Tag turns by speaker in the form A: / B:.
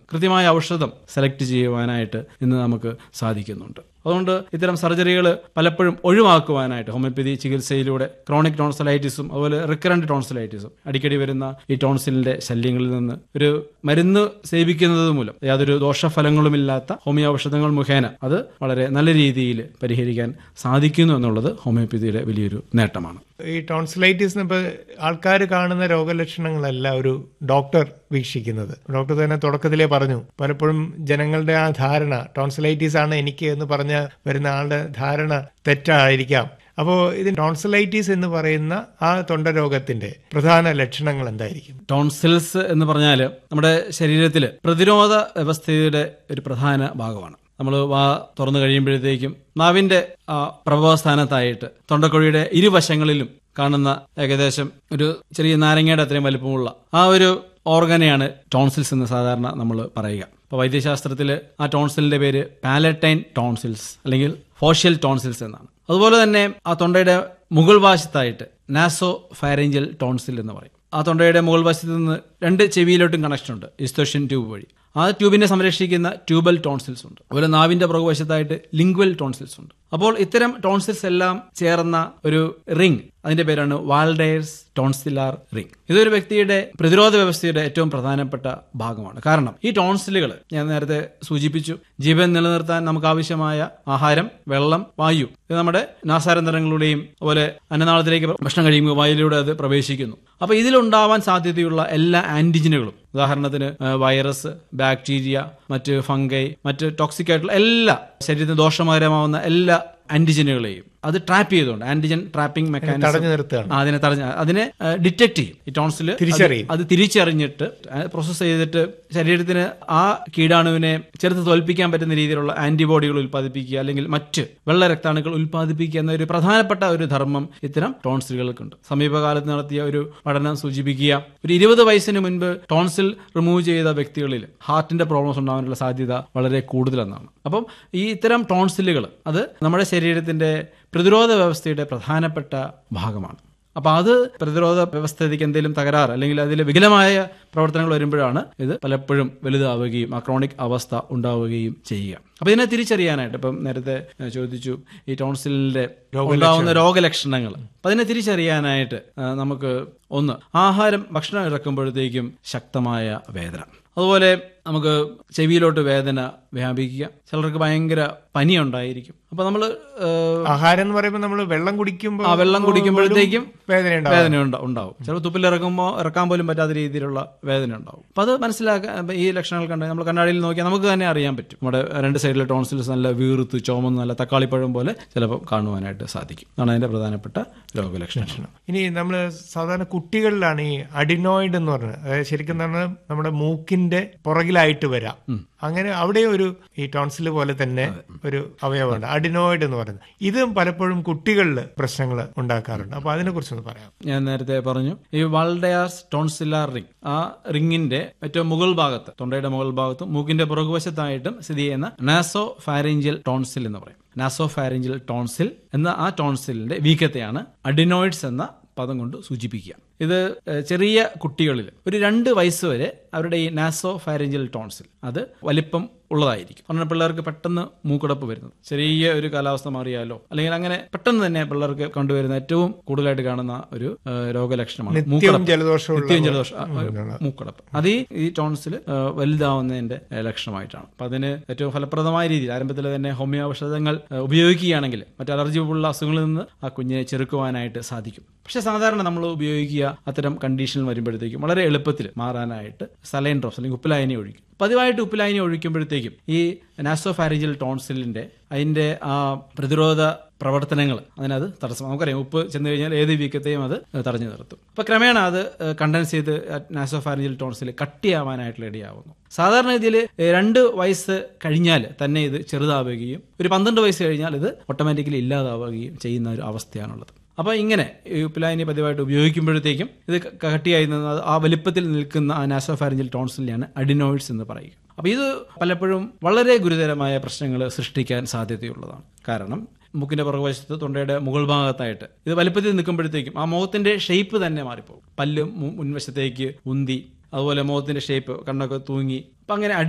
A: കൃത്യമായ ഔഷധം സെലക്ട് ചെയ്യുവാനായിട്ട് ഇന്ന് നമുക്ക് സാധിക്കുന്നുണ്ട് അതുകൊണ്ട് ഇത്തരം സർജറികൾ പലപ്പോഴും ഒഴിവാക്കുവാനായിട്ട് ഹോമിയോപ്പതി ചികിത്സയിലൂടെ ക്രോണിക് ടോൺസലൈറ്റിസും അതുപോലെ റിക്കറന്റ് ടോൺസലൈറ്റിസും അടിക്കടി വരുന്ന ഈ ടോൺസിലിന്റെ ശല്യങ്ങളിൽ നിന്ന് ഒരു മരുന്ന് സേവിക്കുന്നത് മൂലം യാതൊരു ദോഷഫലങ്ങളുമില്ലാത്ത ഹോമിയോ ഔഷധങ്ങൾ മുഖേന അത് വളരെ നല്ല രീതിയിൽ പരിഹരിക്കാൻ സാധിക്കുന്നു എന്നുള്ളത് ഹോമിയോപ്പതിയുടെ വലിയൊരു നേട്ടമാണ്
B: ഈ ടോൺസിലൈറ്റിസ് ഇപ്പൊ ആൾക്കാർ കാണുന്ന രോഗലക്ഷണങ്ങളല്ല ഒരു ഡോക്ടർ വീക്ഷിക്കുന്നത് ഡോക്ടർ തന്നെ തുടക്കത്തിലേ പറഞ്ഞു പലപ്പോഴും ജനങ്ങളുടെ ആ ധാരണ ടോൺസിലൈറ്റിസ് ആണ് എനിക്ക് എന്ന് പറഞ്ഞ വരുന്ന ആളുടെ ധാരണ തെറ്റായിരിക്കാം അപ്പോൾ ഇത് ടോൺസിലൈറ്റിസ് എന്ന് പറയുന്ന ആ തൊണ്ടരോഗത്തിന്റെ പ്രധാന ലക്ഷണങ്ങൾ എന്തായിരിക്കും
A: ടോൺസിൽസ് എന്ന് പറഞ്ഞാൽ നമ്മുടെ ശരീരത്തിൽ പ്രതിരോധ വ്യവസ്ഥയുടെ ഒരു പ്രധാന ഭാഗമാണ് നമ്മൾ വാ തുറന്നു കഴിയുമ്പോഴത്തേക്കും നാവിന്റെ ആ പ്രഭവസ്ഥാനത്തായിട്ട് തൊണ്ടക്കുഴിയുടെ ഇരുവശങ്ങളിലും കാണുന്ന ഏകദേശം ഒരു ചെറിയ നാരങ്ങയുടെ അത്രയും വലിപ്പമുള്ള ആ ഒരു ഓർഗനെയാണ് ടോൺസിൽസ് എന്ന് സാധാരണ നമ്മൾ പറയുക അപ്പോൾ വൈദ്യശാസ്ത്രത്തിൽ ആ ടോൺസിലിന്റെ പേര് പാലറ്റൈൻ ടോൺസിൽസ് അല്ലെങ്കിൽ ഫോഷ്യൽ ടോൺസിൽസ് എന്നാണ് അതുപോലെ തന്നെ ആ തൊണ്ടയുടെ മുകൾ വശത്തായിട്ട് നാസോ ഫാരേഞ്ചൽ ടോൺസിൽ എന്ന് പറയും ആ തൊണ്ടയുടെ മുകൾ വശത്ത് നിന്ന് രണ്ട് ചെവിയിലോട്ടും കണക്ഷൻ ഉണ്ട് ഇസ്തോഷ്യൻ ട്യൂബ് വഴി ആ ട്യൂബിനെ സംരക്ഷിക്കുന്ന ട്യൂബൽ ടോൺസിൽസ് ഉണ്ട് അതുപോലെ നാവിന്റെ പുറകുവശത്തായിട്ട് ലിംഗ്വൽ ടോൺസിൽസ് ഉണ്ട് അപ്പോൾ ഇത്തരം ടോൺസിൽസ് എല്ലാം ചേർന്ന ഒരു റിംഗ് അതിന്റെ പേരാണ് വാൾഡേഴ്സ് ടോൺസിലാർ റിംഗ് ഇതൊരു വ്യക്തിയുടെ പ്രതിരോധ വ്യവസ്ഥയുടെ ഏറ്റവും പ്രധാനപ്പെട്ട ഭാഗമാണ് കാരണം ഈ ടോൺസിലുകൾ ഞാൻ നേരത്തെ സൂചിപ്പിച്ചു ജീവൻ നിലനിർത്താൻ നമുക്ക് ആവശ്യമായ ആഹാരം വെള്ളം വായു ഇത് നമ്മുടെ നാസാരന്തരങ്ങളുടെയും അതുപോലെ അന്നനാളത്തിലേക്ക് ഭക്ഷണം കഴിയുമ്പോൾ വായുവിലൂടെ അത് പ്രവേശിക്കുന്നു അപ്പൊ ഇതിലുണ്ടാവാൻ സാധ്യതയുള്ള എല്ലാ ആന്റിജനുകളും ഉദാഹരണത്തിന് ആ, വൈറസ് ബാക്ടീരിയ മറ്റ് ഫംഗൈ മറ്റ് ടോക്സിക് ആയിട്ടുള്ള എല്ലാ ശരീരത്തിന് ദോഷകരമാവുന്ന എല്ലാ ആന്റിജനുകളെയും അത് ട്രാപ്പ് ചെയ്തുകൊണ്ട് ആന്റിജൻ ട്രാപ്പിംഗ് മെക്കാനിസം
B: തടഞ്ഞു നിർത്തുകയാണ്
A: ആ, അതിനെ തടഞ്ഞ അതിനെ ഡിറ്റക്ട് ചെയ്യും ഈ ടോൺസിൽ
B: തിരിച്ചറിയും.
A: അത് തിരിച്ചറിഞ്ഞിട്ട് പ്രോസസ്സ് ചെയ്തിട്ട് ശരീരത്തിന് ആ കീടാണുവിനെ ചെറുത്ത് തോൽപ്പിക്കാൻ പറ്റുന്ന രീതിയിലുള്ള ആന്റിബോഡികൾ ഉൽപ്പാദിപ്പിക്കുക അല്ലെങ്കിൽ മറ്റ് വെള്ള രക്താണുക്കൾ ഉൽപ്പാദിപ്പിക്കുക എന്ന ഒരു പ്രധാനപ്പെട്ട ഒരു ധർമ്മം ഇത്തരം ടോൺസിലുകൾക്കുണ്ട് സമീപകാലത്ത് നടത്തിയ ഒരു പഠനം സൂചിപ്പിക്കുക ഒരു ഇരുപത് വയസ്സിന് മുൻപ് ടോൺസിൽ റിമൂവ് ചെയ്ത വ്യക്തികളിൽ ഹാർട്ടിന്റെ പ്രോബ്ലംസ് ഉണ്ടാകാനുള്ള സാധ്യത വളരെ കൂടുതലെന്നാണ് അപ്പം ഈ ഇത്തരം ടോൺസിലുകൾ അത് നമ്മുടെ ശരീരത്തിന്റെ പ്രതിരോധ വ്യവസ്ഥയുടെ പ്രധാനപ്പെട്ട ഭാഗമാണ് അപ്പൊ അത് പ്രതിരോധ വ്യവസ്ഥയ്ക്ക് എന്തെങ്കിലും തകരാറ് അല്ലെങ്കിൽ അതിൽ വികലമായ പ്രവർത്തനങ്ങൾ വരുമ്പോഴാണ് ഇത് പലപ്പോഴും വലുതാവുകയും ആ ക്രോണിക് അവസ്ഥ ഉണ്ടാവുകയും ചെയ്യുക അപ്പൊ ഇതിനെ തിരിച്ചറിയാനായിട്ട് ഇപ്പം നേരത്തെ ഏഹ്, ചോദിച്ചു ഈ ടോൺസിലിന്റെ ഉണ്ടാവുന്ന രോഗലക്ഷണങ്ങൾ അപ്പൊ അതിനെ തിരിച്ചറിയാനായിട്ട് ആ, നമുക്ക് ഒന്ന് ആഹാരം ഭക്ഷണം ഇറക്കുമ്പോഴത്തേക്കും ശക്തമായ വേദന അതുപോലെ നമുക്ക് ചെവിയിലോട്ട് വേദന വ്യാപിക്കുക ചിലർക്ക് ഭയങ്കര പനി ഉണ്ടായിരിക്കും അപ്പൊ നമ്മൾ
B: ആഹാരം എന്ന് പറയുമ്പോൾ നമ്മൾ വെള്ളം കുടിക്കുമ്പോൾ
A: ആ വെള്ളം കുടിക്കുമ്പോഴത്തേക്കും
B: വേദന ഉണ്ടാവും
A: വേദന ഉണ്ടാ- ഉണ്ടാവും ചിലപ്പോൾ തുപ്പിലിറക്കുമ്പോൾ ഇറക്കാൻ പോലും പറ്റാത്ത രീതിയിലുള്ള വേദന ഉണ്ടാവും അപ്പൊ അത് മനസ്സിലാക്കാൻ അപ്പൊ ഈ ലക്ഷണങ്ങൾ കണ്ട് നമ്മൾ കണ്ണാടിയിൽ നോക്കിയാൽ നമുക്ക് തന്നെ അറിയാൻ പറ്റും നമ്മുടെ രണ്ട് സൈഡിലെ ടോൺസിൽസ് നല്ല വീർത്ത് ചുമന്ന് നല്ല തക്കാളിപ്പഴം പോലെ ചിലപ്പോൾ കാണുവാനായിട്ട് സാധിക്കും അതാണ് അതിന്റെ പ്രധാനപ്പെട്ട രോഗലക്ഷണം
B: ഇനി നമ്മൾ സാധാരണ കുട്ടികളിലാണ് ഈ അഡിനോയിഡ് എന്ന് പറഞ്ഞത് അതായത് ശരിക്കും പറഞ്ഞാൽ നമ്മുടെ മൂക്കിന്റെ പുറകിലായിട്ട് വരാം അങ്ങനെ അവിടെ ഒരു ഈ ടോൺസിൽ പോലെ തന്നെ ഒരു അവയവമുണ്ട് അഡിനോയിഡ് എന്ന് പറയുന്നത് ഇതും പലപ്പോഴും കുട്ടികളിൽ പ്രശ്നങ്ങൾ ഉണ്ടാക്കാറുണ്ട് അപ്പൊ അതിനെ കുറിച്ചൊന്ന് പറയാം
A: ഞാൻ നേരത്തെ പറഞ്ഞു ഈ വാൾഡയാർസ് ടോൺസിലാർ റിംഗ് ആ റിംഗിന്റെ ഏറ്റവും മുകൾ ഭാഗത്ത് തൊണ്ടയുടെ മുകൾ ഭാഗത്തും മൂക്കിന്റെ പുറകുവശത്തായിട്ടും സ്ഥിതി ചെയ്യുന്ന നാസോ ഫാരിഞ്ചൽ ടോൺസിൽ എന്ന് പറയും നാസോ ഫാരിഞ്ചൽ ടോൺസിൽ എന്ന ആ ടോൺസിലിന്റെ വീക്കത്തെയാണ് അഡിനോയിഡ്സ് എന്ന പദം കൊണ്ട് സൂചിപ്പിക്കുക ഇത് ഏഹ്, ചെറിയ കുട്ടികളിൽ ഒരു രണ്ട് വയസ്സ് വരെ അവരുടെ ഈ നാസോ ഫാരിഞ്ചൽ ടോൺസിൽ അത് വലിപ്പം ഉള്ളതായിരിക്കും കാരണം പിള്ളേർക്ക് പെട്ടെന്ന് മൂക്കടപ്പ് വരുന്നത് ചെറിയ ഒരു കാലാവസ്ഥ മാറിയാലോ അല്ലെങ്കിൽ അങ്ങനെ പെട്ടെന്ന് തന്നെ പിള്ളേർക്ക് കണ്ടുവരുന്ന ഏറ്റവും കൂടുതലായിട്ട് കാണുന്ന ഒരു ഏഹ്, രോഗലക്ഷണമാണ്
B: നിത്യവും
A: മൂക്കടപ്പ്
B: ജലദോഷമുള്ള
A: നിത്യവും ജലദോഷം ആ, മൂക്കടപ്പ് അത് ഈ- ഈ ടോൺസിൽ വലുതാവുന്നതിന്റെ ഏഹ്, ലക്ഷണമായിട്ടാണ് അപ്പൊ അതിന് ഏറ്റവും ഫലപ്രദമായ രീതിയിൽ ആരംഭത്തിൽ തന്നെ ഹോമിയോ ഔഷധങ്ങൾ ഏഹ്, ഉപയോഗിക്കുകയാണെങ്കിൽ മറ്റ് അലർജി ഉള്ള അസുഖങ്ങളിൽ നിന്ന് ആ കുഞ്ഞിനെ ചെറുക്കുവാനായിട്ട് സാധിക്കും പക്ഷെ സാധാരണ നമ്മൾ ഉപയോഗിക്കുക അത്തരം കണ്ടീഷനിൽ വരുമ്പോഴത്തേക്കും വളരെ എളുപ്പത്തിൽ മാറാനായിട്ട് സലൈൻ ഡ്രോപ്സ് അല്ലെങ്കിൽ ഉപ്പിലായനി ഒഴിക്കും പതിവായിട്ട് ഉപ്പിലായനി ഒഴിക്കുമ്പോഴത്തേക്കും ഈ നാസോഫാരിജൽ ടോൺസിലിന്റെ അതിന്റെ ആ പ്രതിരോധ പ്രവർത്തനങ്ങൾ അതിനത് തടസ്സം നമുക്കറിയാം ഉപ്പ് ചെന്ന് കഴിഞ്ഞാൽ ഏത് വീക്കത്തെയും അത് തടഞ്ഞു നിർത്തും അപ്പൊ ക്രമേണ അത് കണ്ടൻസ് ചെയ്ത് നാസോഫാരിജൽ ടോൺസിൽ കട്ടിയാവാനായിട്ട് ഇടയാവുന്നു സാധാരണ ഇതിൽ രണ്ട് വയസ്സ് കഴിഞ്ഞാൽ തന്നെ ഇത് ചെറുതാവുകയും ഒരു പന്ത്രണ്ട് വയസ്സ് കഴിഞ്ഞാൽ ഇത് ഓട്ടോമാറ്റിക്കലി ഇല്ലാതാവുകയും ചെയ്യുന്ന ഒരു അവസ്ഥയാണുള്ളത് അപ്പോൾ ഇങ്ങനെ ഈ ഉപ്പിലായനി പതിവായിട്ട് ഉപയോഗിക്കുമ്പോഴത്തേക്കും ഇത് ക- കട്ടിയായി നിന്ന് അത് ആ വലിപ്പത്തിൽ നിൽക്കുന്ന ആ നാസോഫാരിഞ്ചൽ ടോൺസിലാണ് അഡിനോയിഡ്സ് എന്ന് പറയുക അപ്പോൾ ഇത് പലപ്പോഴും വളരെ ഗുരുതരമായ പ്രശ്നങ്ങൾ സൃഷ്ടിക്കാൻ സാധ്യതയുള്ളതാണ് കാരണം മുക്കിന്റെ പുറകുവശത്ത് തൊണ്ടയുടെ മുകൾ ഭാഗത്തായിട്ട് ഇത് വലിപ്പത്തിൽ നിൽക്കുമ്പോഴത്തേക്കും ആ മുഖത്തിന്റെ ഷേപ്പ് തന്നെ മാറിപ്പോകും പല്ല് മു- മുൻവശത്തേക്ക് ഉന്തി അതുപോലെ മുഖത്തിന്റെ ഷേപ്പ് കണ്ണൊക്കെ തൂങ്ങി അപ്പം അങ്ങനെ